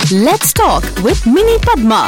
Let's talk with Mini Padma.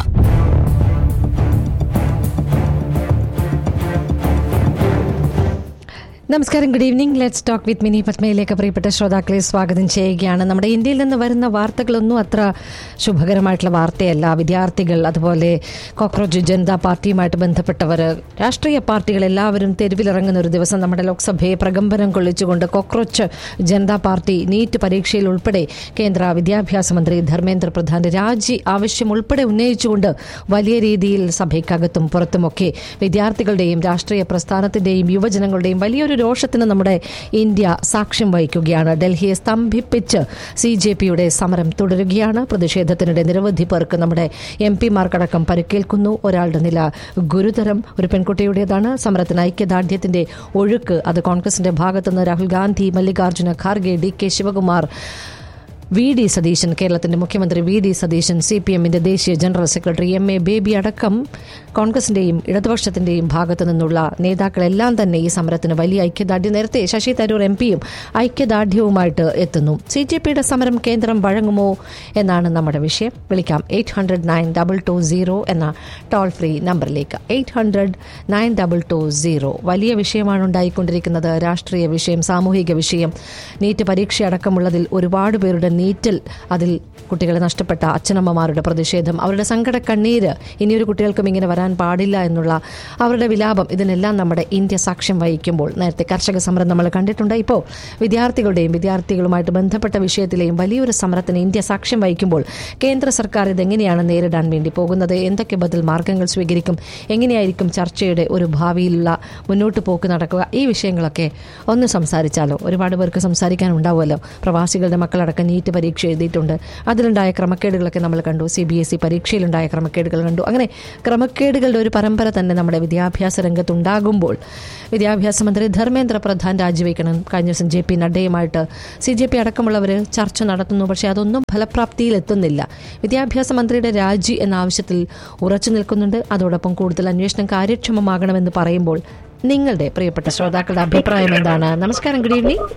നമസ്കാരം good evening let's talk with Mini പത്മയിലേക്ക് പ്രിയപ്പെട്ട ശ്രോതാക്കളെ സ്വാഗതം ചെയ്യുകയാണ് നമ്മുടെ ഇന്ത്യയിൽ നിന്ന് വരുന്ന വാർത്തകളൊന്നും അത്ര ശുഭകരമായിട്ടുള്ള വാർത്തയല്ല വിദ്യാർത്ഥികൾ അതുപോലെ കോക്രോച്ച് ജനതാ പാർട്ടിയുമായിട്ട് ബന്ധപ്പെട്ടവർ രാഷ്ട്രീയ പാർട്ടികൾ എല്ലാവരും തെരുവിലിറങ്ങുന്ന ഒരു ദിവസം നമ്മുടെ ലോക്സഭയെ പ്രകമ്പനം കൊള്ളിച്ചുകൊണ്ട് കോക്രോച്ച് ജനതാ പാർട്ടി നീറ്റ് പരീക്ഷയിൽ ഉൾപ്പെടെ കേന്ദ്ര വിദ്യാഭ്യാസ മന്ത്രി ധർമ്മേന്ദ്ര പ്രധാന്റെ രാജി ആവശ്യം ഉൾപ്പെടെ ഉന്നയിച്ചുകൊണ്ട് വലിയ രീതിയിൽ സഭയ്ക്കകത്തും പുറത്തുമൊക്കെ വിദ്യാർത്ഥികളുടെയും രാഷ്ട്രീയ പ്രസ്ഥാനത്തിന്റെയും യുവജനങ്ങളുടെയും വലിയൊരു രോഷത്തിന് നമ്മുടെ ഇന്ത്യ സാക്ഷ്യം വഹിക്കുകയാണ് ഡൽഹിയെ സ്തംഭിപ്പിച്ച് സി ജെ പിയുടെ സമരം തുടരുകയാണ് പ്രതിഷേധത്തിനിടെ നിരവധി പേർക്ക് നമ്മുടെ എം പിമാർക്കടക്കം പരിക്കേൽക്കുന്നു ഒരാളുടെ നില ഗുരുതരം ഒരു പെൺകുട്ടിയുടേതാണ് സമരത്തിന് ഐക്യദാർഢ്യത്തിന്റെ ഒഴുക്ക് അത് കോൺഗ്രസിന്റെ ഭാഗത്തുനിന്ന് Rahul Gandhi Mallikarjuna Kharge D K Shivakumar V D Satheesan കേരളത്തിന്റെ മുഖ്യമന്ത്രി V D Satheesan C P എമ്മിന്റെ ദേശീയ general secretary M A Baby അടക്കം കോൺഗ്രസിന്റെയും ഇടതുപക്ഷത്തിന്റെയും ഭാഗത്തു നിന്നുള്ള നേതാക്കളെല്ലാം തന്നെ ഈ സമരത്തിന് വലിയ ഐക്യദാർഢ്യം നേരത്തെ ശശി തരൂർ എം പിയും ഐക്യദാർഢ്യവുമായിട്ട് എത്തുന്നു സി ജെ പിയുടെ സമരം കേന്ദ്രം വഴങ്ങുമോ എന്നാണ് നമ്മുടെ വിഷയം വിളിക്കാം eight hundred nine double two zero എന്ന ടോൾ ഫ്രീ നമ്പറിലേക്ക് eight hundred nine double two zero വലിയ വിഷയമാണ് ഉണ്ടായിക്കൊണ്ടിരിക്കുന്നത് രാഷ്ട്രീയ വിഷയം സാമൂഹിക വിഷയം നീറ്റ് പരീക്ഷ അടക്കമുള്ളതിൽ ഒരുപാട് പേരുടെ നീറ്റിൽ അതിൽ കുട്ടികളെ നഷ്ടപ്പെട്ട അച്ഛനമ്മമാരുടെ പ്രതിഷേധം അവരുടെ സങ്കട കണ്ണീര് ഇനിയൊരു കുട്ടികൾക്കും ഇങ്ങനെ വരാൻ പാടില്ല എന്നുള്ള അവരുടെ വിലാപം ഇതിനെല്ലാം നമ്മുടെ ഇന്ത്യ സാക്ഷ്യം വഹിക്കുമ്പോൾ നേരത്തെ കർഷക സമരം നമ്മൾ കണ്ടിട്ടുണ്ട് ഇപ്പോൾ വിദ്യാർത്ഥികളുടെയും വിദ്യാർത്ഥികളുമായിട്ട് ബന്ധപ്പെട്ട വിഷയത്തിലെയും വലിയൊരു സമരത്തിന് ഇന്ത്യ സാക്ഷ്യം വഹിക്കുമ്പോൾ കേന്ദ്ര സർക്കാർ ഇതെങ്ങനെയാണ് നേരിടാൻ വേണ്ടി പോകുന്നത് എന്തൊക്കെ ബദൽ മാർഗങ്ങൾ സ്വീകരിക്കും എങ്ങനെയായിരിക്കും ചർച്ചയുടെ ഒരു ഭാവിയിലുള്ള മുന്നോട്ട് പോക്ക് നടക്കുക ഈ വിഷയങ്ങളൊക്കെ ഒന്ന് സംസാരിച്ചാലോ ഒരുപാട് പേർക്ക് സംസാരിക്കാൻ ഉണ്ടാവുമല്ലോ പ്രവാസികളുടെ മക്കളടക്കം നീറ്റ് പരീക്ഷ എഴുതിയിട്ടുണ്ട് അതിലുണ്ടായ ക്രമക്കേടുകളൊക്കെ നമ്മൾ കണ്ടു സി ബി എസ് ഇ പരീക്ഷയിലുണ്ടായ ക്രമക്കേടുകൾ കണ്ടു അങ്ങനെ ക്രമക്കേടുകളുടെ ഒരു പരമ്പര തന്നെ നമ്മുടെ വിദ്യാഭ്യാസ രംഗത്തുണ്ടാകുമ്പോൾ വിദ്യാഭ്യാസ മന്ത്രി ധർമ്മേന്ദ്ര പ്രധാൻ രാജിവെക്കണം കഴിഞ്ഞ ദിവസം ജെ പി നഡ്ഡയുമായിട്ട് സി ജെ പി അടക്കമുള്ളവർ ചർച്ച നടത്തുന്നു പക്ഷേ അതൊന്നും ഫലപ്രാപ്തിയിൽ എത്തുന്നില്ല വിദ്യാഭ്യാസ മന്ത്രിയുടെ രാജി എന്ന ആവശ്യത്തിൽ ഉറച്ചു നിൽക്കുന്നുണ്ട് അതോടൊപ്പം കൂടുതൽ അന്വേഷണം കാര്യക്ഷമമാകണമെന്ന് പറയുമ്പോൾ നിങ്ങളുടെ പ്രിയപ്പെട്ട ശ്രോതാക്കളുടെ അഭിപ്രായം എന്താണ് നമസ്കാരം ഗുഡ് ഈവനിങ്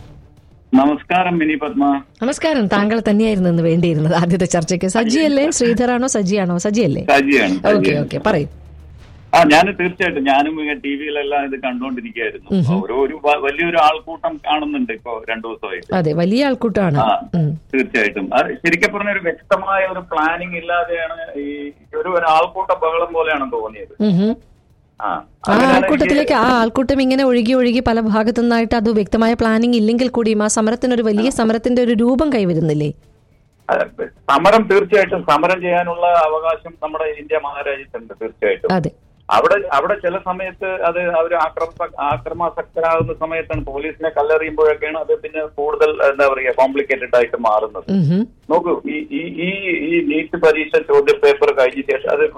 നമസ്കാരം മിനി പത്മ നമസ്കാരം താങ്കൾ തന്നെയായിരുന്നു ഇന്ന് വേണ്ടിയിരുന്നത് ആദ്യത്തെ ചർച്ചയ്ക്ക് സജിയല്ലേ ശ്രീധറാണോ സജിയാണോ സജിയല്ലേ സജിയാണ് ഓക്കെ സജിയാണ്. ഓക്കെ പറയൂ ആ ഞാൻ തീർച്ചയായിട്ടും ഞാനും ടി വിയിലെല്ലാം ഇത് കണ്ടുകൊണ്ടിരിക്കുകയായിരുന്നു ഒരു ഒരു വ- വലിയൊരു ആൾക്കൂട്ടം കാണുന്നുണ്ട് ഇപ്പോ രണ്ടു ദിവസമായിട്ട് അതെ വലിയ ആൾക്കൂട്ടമാണ് ആ ഉം. തീർച്ചയായിട്ടും അത് ശരിക്കും പറഞ്ഞ ഒരു വ്യക്തമായ ഒരു പ്ലാനിങ് ഇല്ലാതെയാണ് ഈ ഒരു ഒരു ആൾക്കൂട്ട ബഹളം പോലെയാണ് തോന്നിയത് ഉം ഹും. ആ ആ അങ്ങനെയാണ് ആൾക്കൂട്ടത്തിലേക്ക് ആ ആൾക്കൂട്ടം ഇങ്ങനെ ഒഴുകി ഒഴുകി പല ഭാഗത്തു നിന്നായിട്ട് അത് വ്യക്തമായ പ്ലാനിങ് ഇല്ലെങ്കിൽ കൂടിയും ആ സമരത്തിന് ഒരു വലിയ സമരത്തിന്റെ ഒരു രൂപം കൈവരുന്നില്ലേ എനിക്ക് സമരം തീർച്ചയായിട്ടും സമരം ചെയ്യാനുള്ള അവകാശം നമ്മുടെ ഇന്ത്യ മഹാരാജ്യത്തുണ്ട് തീർച്ചയായിട്ടും അതെ അവിടെ അവിടെ ചില സമയത്ത് അത് അവർ ആക്രമ ആക്രമാസക്തരാകുന്ന സമയത്താണ് പോലീസിനെ കല്ലെറിയുമ്പോഴൊക്കെയാണ് അത് പിന്നെ കൂടുതൽ എന്താ പറയുക കോംപ്ലിക്കേറ്റഡ് ആയിട്ട് മാറുന്നത് ഉം ഹും. നോക്കൂ ഈ ഈ ഈ ഈ നീറ്റ് പരീക്ഷ ചോദ്യ പേപ്പർ കഴിഞ്ഞ ശേഷം അത്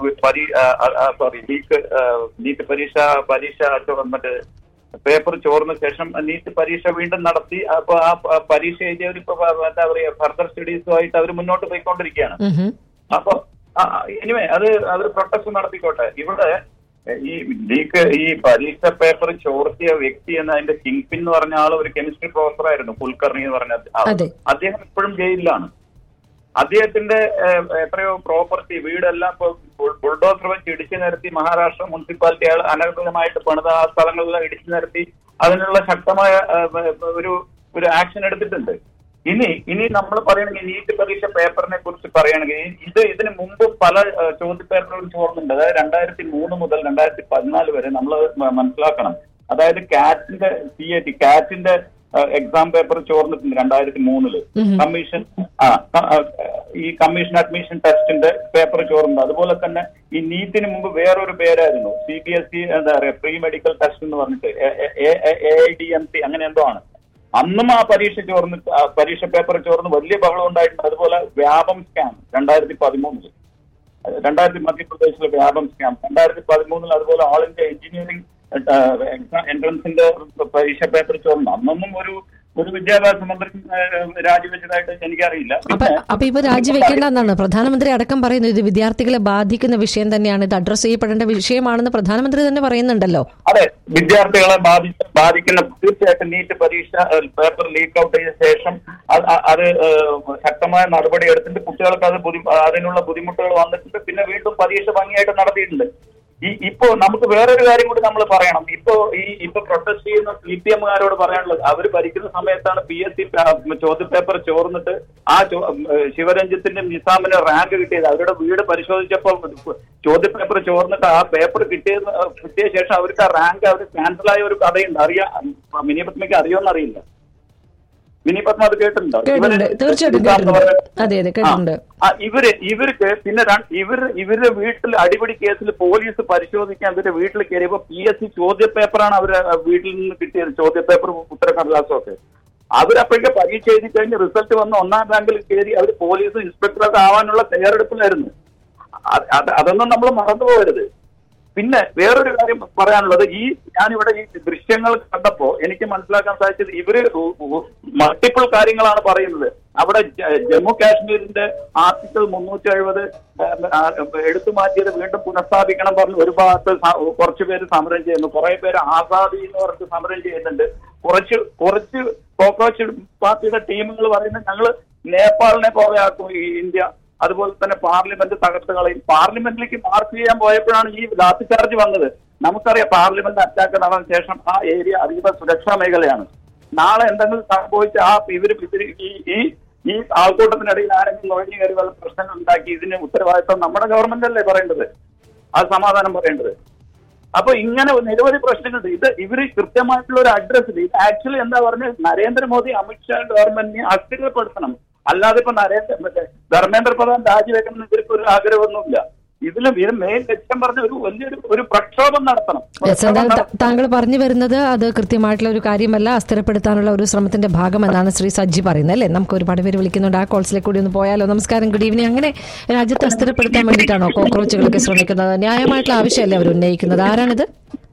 സോറി നീറ്റ് നീറ്റ് പരീക്ഷ പരീക്ഷ ചോ- മറ്റേ പേപ്പർ ചോർന്ന ശേഷം നീറ്റ് പരീക്ഷ വീണ്ടും നടത്തി അപ്പൊ ആ പ- പരീക്ഷ എഴുതിയവർ ഇപ്പൊ എന്താ പറയുക ഫർദർ സ്റ്റഡീസുമായിട്ട് അവർ മുന്നോട്ട് പോയിക്കൊണ്ടിരിക്കുകയാണ് ഉം ഹും. അപ്പൊ എനിവേ അത് അവർ പ്രൊട്ടസ്റ്റ് നടത്തിക്കോട്ടെ ഇവിടെ എ, ഈ ലീക്ക് ഈ പരീക്ഷ പേപ്പർ ചോർത്തിയ വ്യക്തി എന്ന അതിന്റെ കിങ് പിൻ എന്ന് പറഞ്ഞ ആൾ ഒരു കെമിസ്ട്രി പ്രൊഫസർ ആയിരുന്നു കുൽക്കർണി എന്ന് പറഞ്ഞ ആൾ. അതെ. അദ്ദേഹം ഇപ്പോഴും ജയിലിലാണ് അദ്ദേഹത്തിന്റെ ഏ, എത്രയോ പ്രോപ്പർട്ടി വീടെല്ലാം ഇപ്പൊ ബുൾ- ബുൾഡോസർ വെച്ച് ഇടിച്ചു നിരത്തി മഹാരാഷ്ട്ര മുനിസിപ്പാലിറ്റി അയാൾ അനധികൃതമായിട്ട് പണിത ആ സ്ഥലങ്ങളെല്ലാം ഇടിച്ചു നിരത്തി അതിനുള്ള ശക്തമായ ഏ, ഒരു ഒരു ആക്ഷൻ എടുത്തിട്ടുണ്ട് ഇനി ഇനി നമ്മൾ പറയുകയാണെങ്കിൽ നീറ്റ് പരീക്ഷ പേപ്പറിനെ കുറിച്ച് പറയുകയാണെങ്കിൽ ഇത് ഇതിന് മുമ്പ് പല ഏ, ചോദ്യ പേപ്പറുകൾ ചോർന്നുണ്ട് അതായത് രണ്ടായിരത്തി മൂന്ന് മുതൽ രണ്ടായിരത്തി പതിനാല് വരെ നമ്മൾ മനസ്സിലാക്കണം അതായത് കാറ്റിന്റെ സി എ ടി കാറ്റിന്റെ എക്സാം പേപ്പർ ചോർന്നിട്ടുണ്ട് രണ്ടായിരത്തി മൂന്നില് കമ്മീഷൻ ആ ക- ആ, ഈ കമ്മീഷൻ അഡ്മിഷൻ ടെസ്റ്റിന്റെ പേപ്പർ ചോർന്നത് അതുപോലെ തന്നെ ഈ നീറ്റിന് മുമ്പ് വേറൊരു പേരായിരുന്നു സി ബി എസ് ഇ എന്താ പറയാ പ്രീ മെഡിക്കൽ ടെസ്റ്റ് എന്ന് പറഞ്ഞിട്ട് A I D M C അങ്ങനെ എന്തോ ആണ് അന്നും ആ പരീക്ഷ ചോർന്ന് ആ പരീക്ഷ പേപ്പർ ചോർന്ന് വലിയ ബഹളം ഉണ്ടായിട്ടുണ്ട് അതുപോലെ വ്യാപം സ്കാം രണ്ടായിരത്തി പതിമൂന്നില് രണ്ടായിരത്തി മധ്യപ്രദേശിലെ വ്യാപം സ്കാം രണ്ടായിരത്തി പതിമൂന്നിൽ അതുപോലെ ഓൾ ഇന്ത്യ എഞ്ചിനീയറിംഗ് എൻട്രൻസിന്റെ പരീക്ഷ പേപ്പർ ചോർന്നു അന്നൊന്നും ഒരു ഒരു വിദ്യാഭ്യാസ മന്ത്രി ഏഹ്, രാജിവെച്ചതായിട്ട് എനിക്കറിയില്ല അപ്പൊ പിന്നെ അപ്പൊ ഇവ രാജിവെക്കേണ്ടെന്നാണ് പ്രധാനമന്ത്രി അടക്കം പറയുന്നത് ഇത് വിദ്യാർത്ഥികളെ ബാധിക്കുന്ന വിഷയം തന്നെയാണ് ഇത് അഡ്രസ് ചെയ്യപ്പെടേണ്ട വിഷയമാണെന്ന് പ്രധാനമന്ത്രി തന്നെ പറയുന്നുണ്ടല്ലോ അതെ വിദ്യാർത്ഥികളെ ബാധിച്ച ബാധിക്കുന്ന തീർച്ചയായിട്ടും നീറ്റ് പരീക്ഷ ഏഹ്, പേപ്പർ ലീക്ക് ഔട്ട് ചെയ്ത ശേഷം അത് അ- അത് ഏഹ്, ശക്തമായ നടപടി എടുത്തിട്ട് കുട്ടികൾക്ക് അത് ബുദ്ധി- അതിനുള്ള ബുദ്ധിമുട്ടുകൾ വന്നിട്ടുണ്ട് പിന്നെ വീണ്ടും പരീക്ഷ ഭംഗിയായിട്ട് നടത്തിയിട്ടുണ്ട് ഈ ഇപ്പോ നമുക്ക് വേറൊരു കാര്യം കൂടി നമ്മൾ പറയണം ഇപ്പോ ഈ ഇപ്പൊ പ്രൊട്ടസ്റ്റ് ചെയ്യുന്ന സി പി എമ്മുകാരോട് പറയാനുള്ളത് അവർ ഭരിക്കുന്ന സമയത്താണ് പി എസ് സി ചോദ്യപേപ്പർ ചോർന്നിട്ട് ആ ചോ- ഏഹ്, ശിവരഞ്ജിത്തിന്റെ നിസാമിന് റാങ്ക് കിട്ടിയത് അവരുടെ വീട് പരിശോധിച്ചപ്പോൾ ചോദ്യപേപ്പർ ചോർന്നിട്ട് ആ പേപ്പർ കിട്ടിയത് കിട്ടിയ ശേഷം അവർക്ക് ആ റാങ്ക് അവർ ക്യാൻസൽ ആയ ഒരു കഥയുണ്ട് അറിയാം മിനി പത്മയ്ക്ക് അറിയോന്ന് അറിയില്ല മിനി പത്മ അത് കേട്ടിട്ടുണ്ടോ കേട്ടിട്ടുണ്ട് ഇവര് തീർച്ചയായിട്ടും നിസാം എന്ന് കേട്ടിട്ടുണ്ട് പറഞ്ഞ- അതെ അതെ കേട്ടിട്ടുണ്ട് ആ, ഇവര് ഇവർക്ക് പിന്നെ ര- ഇവര് ഇവരുടെ വീട്ടിൽ അടിപിടി കേസിൽ പോലീസ് പരിശോധിക്കാൻ ഇവരുടെ വീട്ടിൽ കയറിയപ്പോ പി എസ് സി ചോദ്യ പേപ്പറാണ് അവര് വീട്ടിൽ നിന്ന് കിട്ടിയത് ചോദ്യ പേപ്പറും ഉത്തരക്കടലാസും ഒക്കെ അവരപ്പോഴേക്ക് പരീക്ഷ എഴുതി കഴിഞ്ഞ് റിസൾട്ട് വന്ന് ഒന്നാം റാങ്കിൽ കയറി അവർ പോലീസ് ഇൻസ്പെക്ടറൊക്കെ ആവാനുള്ള തയ്യാറെടുപ്പിലായിരുന്നു അത് അത് അതൊന്നും നമ്മൾ മറന്നു പോകരുത് പിന്നെ വേറൊരു കാര്യം പറയാനുള്ളത് ഈ ഞാനിവിടെ ഈ ദൃശ്യങ്ങൾ കണ്ടപ്പോ എനിക്ക് മനസ്സിലാക്കാൻ സാധിച്ചത് ഇവര് മൾട്ടിപ്പിൾ കാര്യങ്ങളാണ് പറയുന്നത് അവിടെ ജ- ജമ്മു കാശ്മീരിന്റെ ആർട്ടിക്കിൾ മുന്നൂറ്റി എഴുപത് എടുത്തു മാറ്റിയത് വീണ്ടും പുനഃസ്ഥാപിക്കണം പറഞ്ഞ് ഒരു ഭാഗത്ത് സ- കുറച്ച് പേര് സമരം ചെയ്യുന്നു കുറെ പേര് ആസാദി എന്ന് പറഞ്ഞ് സമരം ചെയ്യുന്നുണ്ട് കുറച്ച് കുറച്ച് കോക്രോച്ച് പാർട്ടിയുടെ ടീമുകൾ പറയുന്നത് ഞങ്ങൾ നേപ്പാളിനെ പോലെയാക്കും ഈ ഇന്ത്യ അതുപോലെ തന്നെ പാർലമെന്റ് തകർത്ത് കളയും പാർലമെന്റിലേക്ക് മാർച്ച് ചെയ്യാൻ പോയപ്പോഴാണ് ഈ ലാത്തി ചാർജ് വന്നത് നമുക്കറിയാം പാർലമെന്റ് അറ്റാക്ക് നടന്ന ശേഷം ആ ഏരിയ അതീവ സുരക്ഷാ മേഖലയാണ് നാളെ എന്തെങ്കിലും സംഭവിച്ച ആ ഇവര് ഇതിര് ഈ ഈ ഈ ആൾക്കൂട്ടത്തിനിടയിൽ ആരെങ്കിലും നുഴഞ്ഞു കയറി വല്ല പ്രശ്നങ്ങൾ ഉണ്ടാക്കി ഇതിന് ഉത്തരവാദിത്വം നമ്മുടെ ഗവൺമെന്റ് അല്ലേ പറയേണ്ടത് അത് സമാധാനം പറയേണ്ടത് അപ്പൊ ഇങ്ങനെ നിരവധി പ്രശ്നങ്ങളുണ്ട് ഇത് ഇവര് കൃത്യമായിട്ടുള്ള ഒരു അഡ്രസ്സിൽ ഇത് ആക്ച്വലി എന്താ പറഞ്ഞത് നരേന്ദ്രമോദി അമിത്ഷാ ഗവൺമെന്റിനെ അസ്ഥിരപ്പെടുത്തണം അല്ലാതെ ഇപ്പൊ നരേന്ദ്ര മറ്റേ ധർമ്മേന്ദ്ര പ്രധാൻ രാജിവെക്കണം എന്ന് ഇവർക്ക് ഒരു ആഗ്രഹമൊന്നുമില്ല ഇതിലും ഇത് മെയിൻ ലക്ഷ്യം പറഞ്ഞ ഒരു വലിയൊരു ഒരു പ്രക്ഷോഭം നടത്തണം Yes, പ്രക്ഷോഭം എന്തായാലും ത- നടത്തി- താങ്കൾ പറഞ്ഞു വരുന്നത് അത് കൃത്യമായിട്ടുള്ള ഒരു കാര്യമല്ല അസ്ഥിരപ്പെടുത്താനുള്ള ഒരു ശ്രമത്തിന്റെ ഭാഗമെന്നാണ് ശ്രീ സജ്ജി പറയുന്നത് അല്ലേ നമുക്ക് ഒരുപാട് പേര് വിളിക്കുന്നുണ്ട് ആ കോൾസിലേക്ക് കൂടി ഒന്ന് പോയാലോ നമസ്കാരം ഗുഡ് ഈവനിങ് അങ്ങനെ രാജ്യത്തെ അസ്ഥിരപ്പെടുത്താൻ വേണ്ടിയിട്ടാണോ കോക്രോച്ചുകളൊക്കെ ശ്രമിക്കുന്നത് ന്യായമായിട്ടുള്ള ആവശ്യമല്ലേ അവർ ഉന്നയിക്കുന്നത് ആരാണിത്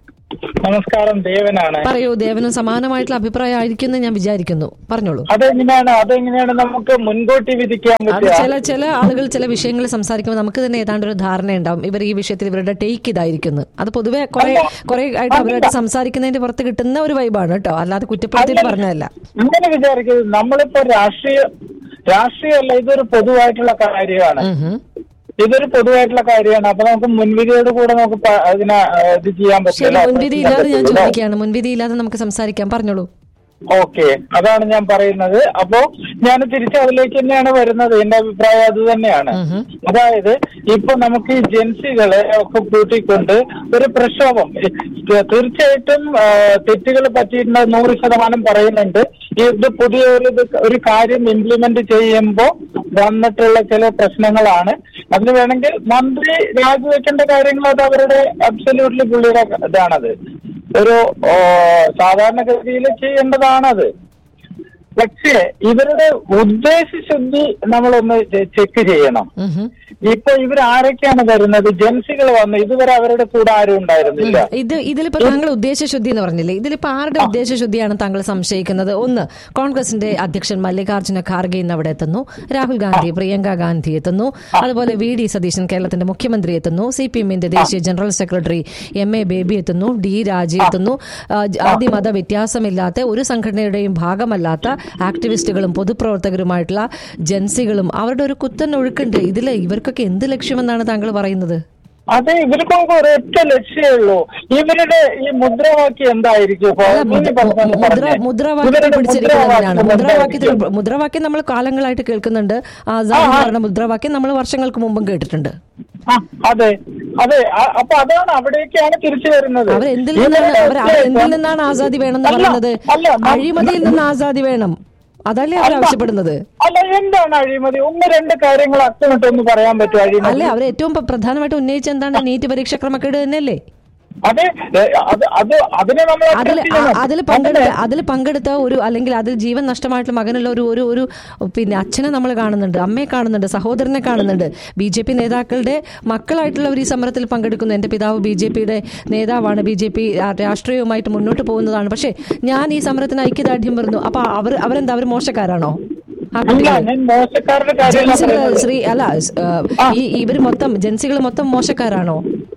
നമസ്കാരം ദേവനാണ് പറയൂ ദേവനും സമാനമായിട്ടുള്ള അഭിപ്രായം ആയിരിക്കും എന്ന് ഞാൻ വിചാരിക്കുന്നു പറഞ്ഞോളൂ അതെങ്ങനെയാണ് അതെങ്ങനെയാണ് നമുക്ക് മുൻകൂട്ടി വിധിക്കാൻ അത് പറ്റുക ചില ചില ആളുകൾ ചില വിഷയങ്ങൾ സംസാരിക്കുമ്പോൾ നമുക്ക് തന്നെ ഏതാണ്ട് ഒരു ധാരണ ഉണ്ടാവും ഇവർ ഈ വിഷയത്തിൽ ഇവരുടെ ടേക്ക് ഇതായിരിക്കുന്നു അത് പൊതുവെ കുറെ കുറെ ആയിട്ട് അവരായിട്ട് സംസാരിക്കുന്നതിന്റെ പുറത്ത് കിട്ടുന്ന ഒരു വൈബാണ് കേട്ടോ അല്ലാതെ കുറ്റപ്പെടുത്തിയിട്ട് പറഞ്ഞതല്ല അങ്ങനെ വിചാരിക്കുന്നത് നമ്മളിപ്പോ രാഷ്ട്രീയ രാഷ്ട്രീയമല്ല ഇതൊരു പൊതുവായിട്ടുള്ള കാര്യമാണ് ഉം ഹും. ഇതൊരു പൊതുവായിട്ടുള്ള കാര്യമാണ് അപ്പൊ നമുക്ക് മുൻവിധിയോട് കൂടെ നമുക്ക് പ- ഇതിനെ ആ, ഇത് ചെയ്യാൻ ശരി പറ്റില്ല മുൻവിധി ഇല്ലാതെ ഞാൻ ചോദിക്കുകയാണ് മുൻവിധി ഇല്ലാതെ നമുക്ക് സംസാരിക്കാം പറഞ്ഞോളൂ ഓക്കെ അതാണ് ഞാൻ പറയുന്നത് അപ്പോ ഞാൻ തിരിച്ച് അതിലേക്ക് തന്നെയാണ് വരുന്നത് എന്റെ അഭിപ്രായം അത് തന്നെയാണ് ഉം. അതായത് ഇപ്പൊ നമുക്ക് ഈ ജൻസികളെ ഒക്കെ കൂട്ടിക്കൊണ്ട് ഒരു പ്രക്ഷോഭം ഏ, തീർച്ചയായിട്ടും തെറ്റുകൾ പറ്റിയിട്ടുണ്ട് നൂറ് ശതമാനം പറയുന്നുണ്ട് ഇത് പുതിയ ഒരു ഇത് ഒരു കാര്യം ഇംപ്ലിമെന്റ് ചെയ്യുമ്പോൾ വന്നിട്ടുള്ള ചില പ്രശ്നങ്ങളാണ് അതിന് വേണമെങ്കിൽ മന്ത്രി രാജിവെക്കേണ്ട കാര്യങ്ങൾ അത് അവരുടെ അബ്സല്യൂട്ട്ലി പുള്ളിയുടെ ഇതാണത് ഒരു ഓ, സാധാരണഗതിയിൽ ചെയ്യേണ്ടതാണത് പക്ഷേ ഇവരുടെ ഉദ്ദേശശുദ്ധി നമ്മളൊന്ന് ചെക്ക് ചെയ്യണം ഉം ഹും. ഇപ്പൊ ഇവർ ആരൊക്കെയാണ് വരുന്നത് ജൻസികൾ വന്ന് ഇതുവരെ അവരുടെ കൂടെ ആരും ഉണ്ടായിരുന്നില്ല ഇത് ഇതിലിപ്പോ താങ്കൾ ഉദ്ദേശശുദ്ധി എന്ന് പറഞ്ഞില്ലേ ഇതിലിപ്പോ ആരുടെ ഉദ്ദേശശുദ്ധിയാണ് താങ്കൾ സംശയിക്കുന്നത് ഒന്ന് കോൺഗ്രസിന്റെ അധ്യക്ഷൻ മല്ലികാർജ്ജുന ഖാർഗെ ഇന്ന് അവിടെ എത്തുന്നു രാഹുൽ ഗാന്ധി പ്രിയങ്ക ഗാന്ധി എത്തുന്നു അതുപോലെ വി ഡി സതീശൻ കേരളത്തിന്റെ മുഖ്യമന്ത്രി എത്തുന്നു സി പി എമ്മിന്റെ ദേശീയ general secretary M A Baby എത്തുന്നു ഡി രാജി എത്തുന്നു ആ, ജാതി മത വ്യത്യാസമില്ലാത്ത ഒരു സംഘടനയുടെയും ഭാഗമല്ലാത്ത ആക്ടിവിസ്റ്റുകളും പൊതുപ്രവർത്തകരുമായിട്ടുള്ള ജൻസികളും അവരുടെ ഒരു കുത്തൻ ഒഴുക്കുണ്ട് ഇതിൽ ഇവർക്കൊക്കെ എന്ത് ലക്ഷ്യമെന്നാണ് താങ്കൾ പറയുന്നത് അതെ ഇവർക്കൊക്കെ ഒരൊറ്റ ലക്ഷ്യമേ ഉള്ളൂ ഇവരുടെ ഈ മുദ്രാവാക്യം എന്തായിരിക്കും ഇപ്പൊ? അല്ല, മുദ്ര- ഇനി പറഞ്ഞത് മുദ്ര പറഞ്ഞേ. മുദ്രാവാക്യത്തെ ഇവരുടെ പിടിച്ചിരിക്കുന്നതിനാണ് മുദ്രാവാക്യം മുദ്രാവാക്യത്തിൽ എന്തായിരിക്കും? മുദ്രാവാക്യം നമ്മൾ കാലങ്ങളായിട്ട് കേൾക്കുന്നുണ്ട് ആസാദ് എന്ന് പറഞ്ഞ മുദ്രാവാക്യം നമ്മൾ വർഷങ്ങൾക്ക് മുമ്പും കേട്ടിട്ടുണ്ട് ആ, അതെ അതെ അ- അപ്പൊ അതാണ് അവിടേക്കാണ് തിരിച്ചു വരുന്നത് അവർ എന്തിൽ നിന്നാണ് ഇവരുടെ അവർ അവർ എന്തിൽ ഉദ്ദേശം- നിന്നാണ് ആസാദി വേണമെന്ന് അല്ല, പറയുന്നത് അല്ല, ന- അഴിമതിയിൽ നിന്ന് ആസാദി വേണം അതല്ലേ അവർ അല്ല. ആവശ്യപ്പെടുന്നത് അല്ല എന്താണ് അഴിമതി ഒന്ന് രണ്ട് കാര്യങ്ങൾ അക്കമിട്ടൊന്ന് പറയാൻ പറ്റുമോ അല്ലെ അഴിമതി അവർ ഏറ്റവും പ്ര- പ്രധാനമായിട്ട് ഉന്നയിച്ച എന്താണ് നീറ്റ് പരീക്ഷ ക്രമക്കേട് തന്നെയല്ലേ അത് ഏ, അത് അത് അതിനെ നമ്മൾ അതിൽ address ചെയ്യണം. അതിൽ പങ്കെടുത്ത അതിൽ പങ്കെടുത്ത ഒരു അല്ലെങ്കിൽ അതിൽ ജീവൻ നഷ്ടമായിട്ടുള്ള മകനുള്ള ഒരു ഒരു ഒരു പിന്നെ അച്ഛനെ നമ്മൾ കാണുന്നുണ്ട് അമ്മയെ കാണുന്നുണ്ട് സഹോദരനെ കാണുന്നുണ്ട് ബി ജെ പി നേതാക്കളുടെ മക്കളായിട്ടുള്ളവർ ഈ സമരത്തിൽ പങ്കെടുക്കുന്നു എൻ്റെ പിതാവ് ബി ജെ പിയുടെ നേതാവാണ് ബി ജെ പി രാഷ്ട്രീയവുമായിട്ട് മുന്നോട്ട് പോകുന്നതാണ് പക്ഷേ ഞാൻ ഈ സമരത്തിന് ഐക്യദാർഢ്യം വരുന്നു അപ്പൊ അവർ അവരെന്താ അവർ മോശക്കാരാണോ ആ അല്ല കുട്ടികൾ ഞാൻ മോശക്കാരുടെ കാര്യമല്ല ജൻസികൾ പറയുന്നത്. ശ്രീ അല്ല ഏഹ്, ഈ ഇവർ മൊത്തം ജൻസികൾ മൊത്തം മോശക്കാരാണോ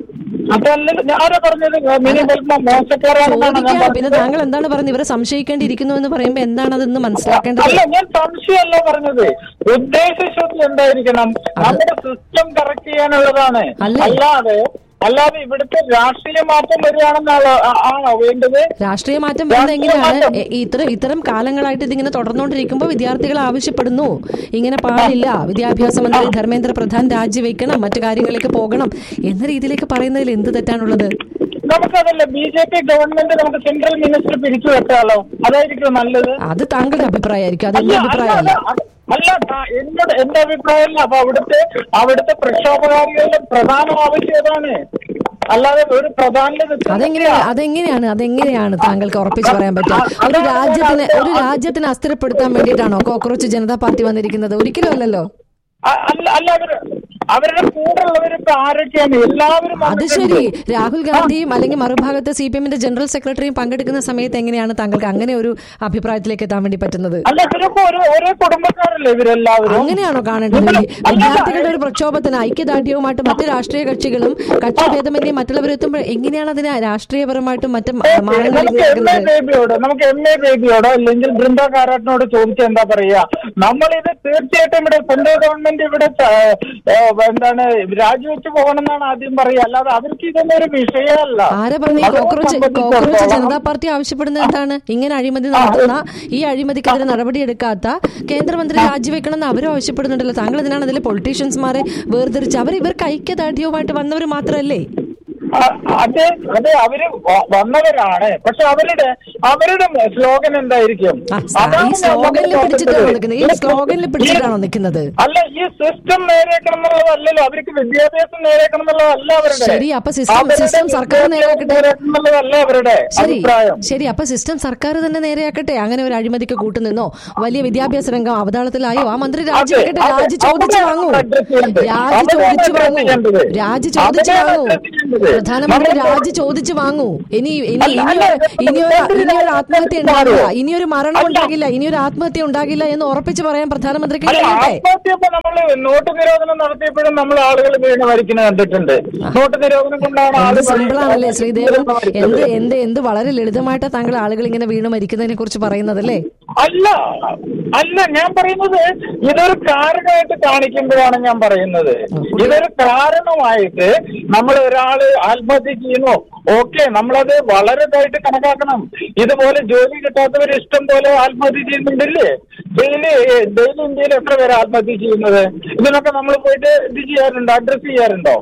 അതല്ല ഞാൻ ആരാ പറഞ്ഞത് മിനി പത്മ മോശക്കാരാണെന്നാണ് ഞാൻ ചോദിക്കാം പിന്നെ പറഞ്ഞത് താങ്കൾ എന്താണ് പറയുന്നത് ഇവരെ സംശയിക്കേണ്ടിയിരിക്കുന്നു എന്ന് പറയുമ്പോൾ എന്താണ് അതെന്ന് മനസ്സിലാക്കേണ്ടത് അല്ല ഞാൻ സംശയമല്ല പറഞ്ഞത് ഉദ്ദേശശുദ്ധി എന്തായിരിക്കണം നമ്മുടെ സിസ്റ്റം കറക്റ്റ് ചെയ്യാനുള്ളതാണ് അല്ലേ? അല്ലാതെ അല്ലാതെ ഇവിടുത്തെ രാഷ്ട്രീയ മാറ്റം വരികയാണെന്നാണോ ആ- ആണോ വേണ്ടത് രാഷ്ട്രീയ മാറ്റം വരുന്നത് രാഷ്ട്രീയ എങ്ങനെയാണ് മാറ്റം. എ- ഇത്തരം ഇത്തരം കാലങ്ങളായിട്ട് ഇതിങ്ങനെ തുടർന്നുകൊണ്ടിരിക്കുമ്പോൾ വിദ്യാർത്ഥികൾ ആവശ്യപ്പെടുന്നു ഇങ്ങനെ പാടില്ല വിദ്യാഭ്യാസ മന്ത്രി ധർമ്മേന്ദ്ര പ്രധാൻ രാജിവെക്കണം മറ്റു കാര്യങ്ങളിലേക്ക് പോകണം എന്ന രീതിയിലേക്ക് പറയുന്നതിൽ എന്ത് തെറ്റാണുള്ളത് നമുക്കതല്ല ബി ജെ പി ഗവൺമെന്റ് നമുക്ക് സെൻട്രൽ മിനിസ്റ്റർ പിരിച്ചു വെക്കാലോ അതായിരിക്കും നല്ലത് അത് താങ്കളുടെ അഭിപ്രായമായിരിക്കും അത് അല്ല എന്റെ അല്ല, അഭിപ്രായമല്ല അല്ല, അല്ല ത- എന്നോട് എന്റെ അഭിപ്രായമല്ല അപ്പൊ അവിടുത്തെ അവിടുത്തെ പ്രക്ഷോഭകാരികളുടെ പ്രധാന ആവശ്യം ഏതാണ് അല്ലാതെ ഒരു പ്രധാന അതെങ്ങനെയാണ് അതെങ്ങനെയാണ് അതെങ്ങനെയാണ് താങ്കൾക്ക് ഉറപ്പിച്ച് പറയാൻ പറ്റുക ഒരു രാജ്യത്തിന് ഒരു രാജ്യത്തിന് അസ്ഥിരപ്പെടുത്താൻ വേണ്ടിയിട്ടാണോ കോക്രോച്ച് ജനതാ പാർട്ടി വന്നിരിക്കുന്നത് ഒരിക്കലും അല്ലല്ലോ അല്ല അല്ല അവര് അവരുടെ കൂടെ ഉള്ളവരിപ്പോ ആരൊക്കെയാണ് എല്ലാവരും അത് വന്നിട്ടുണ്ട്. ശരി രാഹുൽ ഗാന്ധിയും അല്ലെങ്കിൽ മറുഭാഗത്ത് സി പി എമ്മിന്റെ ജനറൽ സെക്രട്ടറിയും പങ്കെടുക്കുന്ന സമയത്ത് എങ്ങനെയാണ് താങ്കൾക്ക് അങ്ങനെ ഒരു അഭിപ്രായത്തിലേക്ക് എത്താൻ വേണ്ടി പറ്റുന്നത് അല്ല ഇവരൊക്കെ ഒരു ഒരേ കുടുംബക്കാരല്ലേ ഇവരെല്ലാവരും അങ്ങനെയാണോ കാണേണ്ടത് ഇവര് അല്ല, വിദ്യാർത്ഥികളുടെ ഒരു പ്രക്ഷോഭത്തിന് ഐക്യദാർഢ്യവുമായിട്ട് മറ്റ് രാഷ്ട്രീയ കക്ഷികളും കക്ഷി ഭേദമന്യേ മറ്റുള്ളവർ എത്തുമ്പോൾ എങ്ങനെയാണ് അതിനെ രാഷ്ട്രീയപരമായിട്ടും മറ്റ് മാനങ്ങളിൽ നമുക്ക് എം എ ബേബിയോട് നമുക്ക് എം എ ബേബിയോടോ അല്ലെങ്കിൽ ബൃന്ദ കാരാട്ടിനോട് ചോദിച്ചാൽ എന്താ പറയാ നമ്മളിത് തീർച്ചയായിട്ടും ഇവിടെ സെൻട്രൽ ഗവൺമെന്റ് ഇവിടെ ച- ഏ, എന്താണ് രാജിവെച്ച് പോകണമെന്നാണ് ആദ്യം പറയുക അല്ലാതെ അവർക്ക് ഇതൊന്നും ഒരു വിഷയമല്ല ആരെ പറഞ്ഞു ഈ അവരെ കോക്രോച്ച് കോക്രോച്ച് സംബന്ധിച്ചിടത്തോളം ജനതാ പാർട്ടി ആവശ്യപ്പെടുന്നത് എന്താണ് ഇങ്ങനെ അഴിമതി നടത്തുന്ന ഈ അഴിമതിക്കെതിരെ നടപടിയെടുക്കാത്ത കേന്ദ്രമന്ത്രി രാജിവെക്കണം എന്ന് അവരും ആവശ്യപ്പെടുന്നുണ്ടല്ലോ താങ്കൾ ഇതിനാണ് അതിലെ പൊളിറ്റീഷ്യൻസ്മാരെ വേർതിരിച്ച് അവർ ഇവർക്ക് ഐക്യദാർഢ്യവുമായിട്ട് വന്നവർ മാത്രമല്ലേ അ- അത് അത് അവര് വ- വന്നവരാണ് പക്ഷെ അവരുടെ അവരുടെ സ്ലോഗൻ എന്തായിരിക്കും ആ, അതാണ് ഈ ഞാൻ സ്ലോഗനിൽ നോക്കുന്നത്. പിടിച്ചിട്ടാണോ നിൽക്കുന്നത് ഈ ഈ- സ്ലോഗനിൽ പിടിച്ചിട്ടാണോ നിൽക്കുന്നത് അല്ല ഈ സിസ്റ്റം നേരെയാക്കണം എന്നുള്ളതല്ലല്ലോ അവർക്ക് വിദ്യാഭ്യാസം നേരെയാക്കണം എന്നുള്ളതല്ല അവരുടെ ശരി, അപ്പൊ system- അവരുടെ system സർക്കാർ വിദ്യാഭ്യാസം നേരെയാക്കട്ടെ. നേരെയാക്കണം എന്നുള്ളതല്ല അവരുടെ ശരി അഭിപ്രായം ശരി അപ്പൊ സിസ്റ്റം സർക്കാർ തന്നെ നേരെയാക്കട്ടെ അങ്ങനെ ഒരു അഴിമതിക്ക് കൂട്ടുനിന്നോ വലിയ വിദ്യാഭ്യാസ രംഗം അവതാളത്തിലായോ ആ മന്ത്രി രാജിവെക്കട്ടെ അതെ, രാജി അതെ, ചോദിച്ചു അവിടെയാണ് വാങ്ങൂ address ചെയ്യേണ്ടത്. രാജി അവിടെയാണ് ചോദിച്ചു address വാങ്ങൂ ചെയ്യേണ്ടത്. രാജി ചോദിച്ചു അവിടെയാണ് വാങ്ങൂ address ചെയ്യേണ്ടത്. പ്രധാനമന്ത്രി നമ്മൾ രാജി ചോദിച്ചു വാങ്ങൂ ഇനി ഇനി അല്ല, ഇനി അല്ല, ഒരു- ഇനിയൊരു ഇനിയൊരു ആത്മഹത്യ ഉണ്ടാകില്ല ഇനിയൊരു മരണം അല്ല. ഉണ്ടാകില്ല ഇനിയൊരു ആത്മഹത്യ ഉണ്ടാകില്ല എന്ന് ഉറപ്പിച്ച് പറയാൻ പ്രധാനമന്ത്രിക്ക് അല്ല കഴിയട്ടെ ആത്മഹത്യ ഇപ്പൊ നമ്മള് നോട്ട് നിരോധനം നടത്തിയപ്പോഴും നമ്മൾ ആളുകൾ വീണ് മരിക്കുന്നത് കണ്ടിട്ടുണ്ട് നോട്ട് നിരോധനം കൊണ്ടാണ് എന്ത് ആളുകൾ സിമ്പിൾ ആണല്ലേ ശ്രീദേവൻ മരിച്ചത്. എന്ത് എന്ത് എന്ത് വളരെ ലളിതമായിട്ടാണ് താങ്കൾ ആളുകൾ ഇങ്ങനെ വീണ് മരിക്കുന്നതിനെ കുറിച്ച് പറയുന്നതല്ലേ അല്ല അല്ല ഞാൻ പറയുന്നത് ഇതൊരു കാരണമായിട്ട് കാണിക്കുമ്പോഴാണ് ഞാൻ പറയുന്നത് ഇതൊരു കാരണമായിട്ട് നമ്മൾ ഒരാള് ആത്മഹത്യ ചെയ്യുന്നു ഓക്കെ നമ്മളത് വളരെ ഇതായിട്ട് കണക്കാക്കണം ഇതുപോലെ ജോലി കിട്ടാത്തവർ ഇഷ്ടം പോലെ ആത്മഹത്യ ചെയ്യുന്നുണ്ടല്ലേ ഡെയിലി ഡെയിലി ഇന്ത്യയിൽ എത്ര പേര് ആത്മഹത്യ ചെയ്യുന്നത് ഇതിനൊക്കെ നമ്മൾ പോയിട്ട് ഇത് ചെയ്യാറുണ്ടോ അഡ്രസ് ചെയ്യാറുണ്ടോ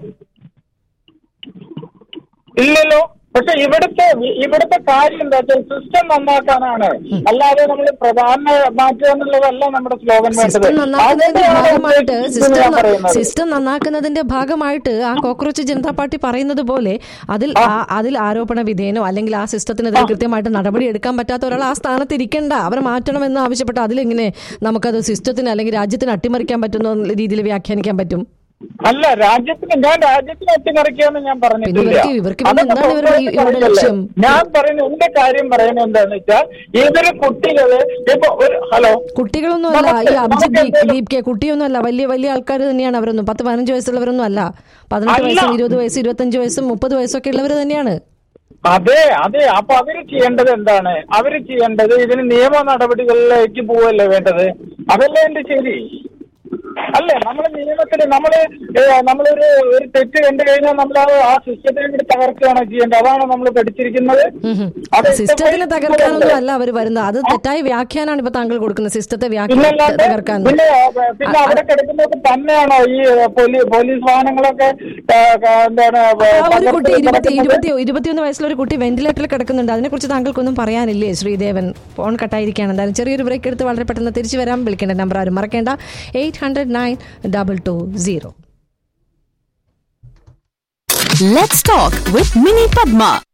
ഇല്ലല്ലോ പക്ഷെ ഇവിടുത്തെ ഇവിടുത്തെ കാര്യം എന്താ വെച്ചാൽ സിസ്റ്റം നന്നാക്കാനാണ് അല്ലാതെ നമ്മൾ പ്രധാന മാറ്റുക എന്നുള്ളതല്ല നമ്മുടെ സ്ലോഗൻ വേണ്ടത് സിസ്റ്റം നന്നാക്കുന്നതിന്റെ അതിന്റെയാണ് ഭാഗമായിട്ട് ഞാൻ സിസ്റ്റം പറയുന്നത്. സിസ്റ്റം നന്നാക്കുന്നതിന്റെ ഭാഗമായിട്ട് ആ കോക്രോച്ച് ജനതാ പാർട്ടി പറയുന്നത് പോലെ അതിൽ ആ- അതിൽ ആരോപണ വിധേയനോ അല്ലെങ്കിൽ ആ സിസ്റ്റത്തിനെതിരെ കൃത്യമായിട്ട് നടപടി എടുക്കാൻ പറ്റാത്ത ഒരാൾ ആ സ്ഥാനത്ത് ഇരിക്കണ്ട അവർ മാറ്റണമെന്ന് ആവശ്യപ്പെട്ട് അതിലെങ്ങനെ നമുക്കത് സിസ്റ്റത്തിന് അല്ലെങ്കിൽ രാജ്യത്തിന് അട്ടിമറിക്കാൻ പറ്റുന്ന രീതിയിൽ വ്യാഖ്യാനിക്കാൻ പറ്റും അല്ല രാജ്യത്തിന് ഞാൻ രാജ്യത്തിന് അട്ടിമറിക്കാന്ന് ഞാൻ പറഞ്ഞിട്ടില്ല പിന്നെ ഇവർക്ക് ഇവർക്ക് പിന്നെ അതൊക്കെ എന്താണ് ഇവരുടെ ഈ- ഇവരുടെ പുറത്തേക്ക് ലക്ഷ്യം? ഞാൻ പറയുന്ന എന്റെ കാര്യം പറയുന്നത് എന്താന്ന് വെച്ചാൽ ഇതൊരു കുട്ടികള് ഇപ്പൊ ഒരു ഹലോ കുട്ടികളൊന്നും അല്ല ഈ നമുക്ക് അഭിജിത്ത് നമുക്ക് ദീപ് ദീപ് കെ കുട്ടിയൊന്നും അല്ല വലിയ വലിയ ആൾക്കാർ തന്നെയാണ് അവരൊന്നും പത്ത് പതിനഞ്ച് വയസ്സുള്ളവരൊന്നും അല്ല പതിനെട്ട് അല്ല. വയസ്സും ഇരുപത് വയസ്സ് ഇരുപത്തഞ്ച് വയസ്സും മുപ്പത് വയസ്സൊക്കെ ഉള്ളവർ തന്നെയാണ് അതെ അതെ അപ്പൊ അവര് ചെയ്യേണ്ടത് എന്താണ് അവര് ചെയ്യേണ്ടത് ഇതിന് നിയമ നടപടികളിലേക്ക് പോവല്ലേ വേണ്ടത് അതല്ലേ എന്റെ ശരി അല്ലേ നമ്മള് നിയമത്തിന് നമ്മള് ഏ, നമ്മളൊരു ഒരു തെറ്റ് കണ്ടു കഴിഞ്ഞാൽ നമ്മൾ ആ സിസ്റ്റത്തിനെ കൂടി തകർക്കുകയാണോ ചെയ്യേണ്ടത് അതാണ് നമ്മൾ പഠിച്ചിരിക്കുന്നത് അത് സിസ്റ്റത്തിനെ തകർക്കാനൊന്നും അല്ല അവർ വരുന്നത് അത് തെറ്റായ വ്യാഖ്യാനാണ് ഇപ്പൊ താങ്കൾ കൊടുക്കുന്നത് സിസ്റ്റത്തെ വ്യാഖ്യാനം പിന്നല്ലാണ്ട് തകർക്കാൻ പിന്നെ ഏ, പിന്നെ അവിടെ കിടക്കുന്നത് തന്നെയാണോ ഈ പോലീ- പോലീസ് വാഹനങ്ങളൊക്കെ ഏ, ഏ, എന്താണ് ഏ, ആ ഒരു കുട്ടി തകർത്ത് ഇരുപത്തി കിടക്കുന്നത്? ഇരുപത്തി ഇരുപത്തിയൊന്ന് വയസ്സുള്ള ഒരു കുട്ടി വെന്റിലേറ്ററിൽ കിടക്കുന്നുണ്ട് അതിനെക്കുറിച്ച് താങ്കൾക്കൊന്നും പറയാനില്ലേ ശ്രീദേവൻ ഫോൺ കട്ടായിരിക്കുകയാണ് എന്തായാലും ചെറിയൊരു ബ്രേക്ക് എടുത്ത് വളരെ പെട്ടെന്ന് തിരിച്ചു വരാൻ വിളിക്കേണ്ട നമ്പർ ആരും മറക്കേണ്ട eight hundred nine double two zero Let's talk with Mini Padma.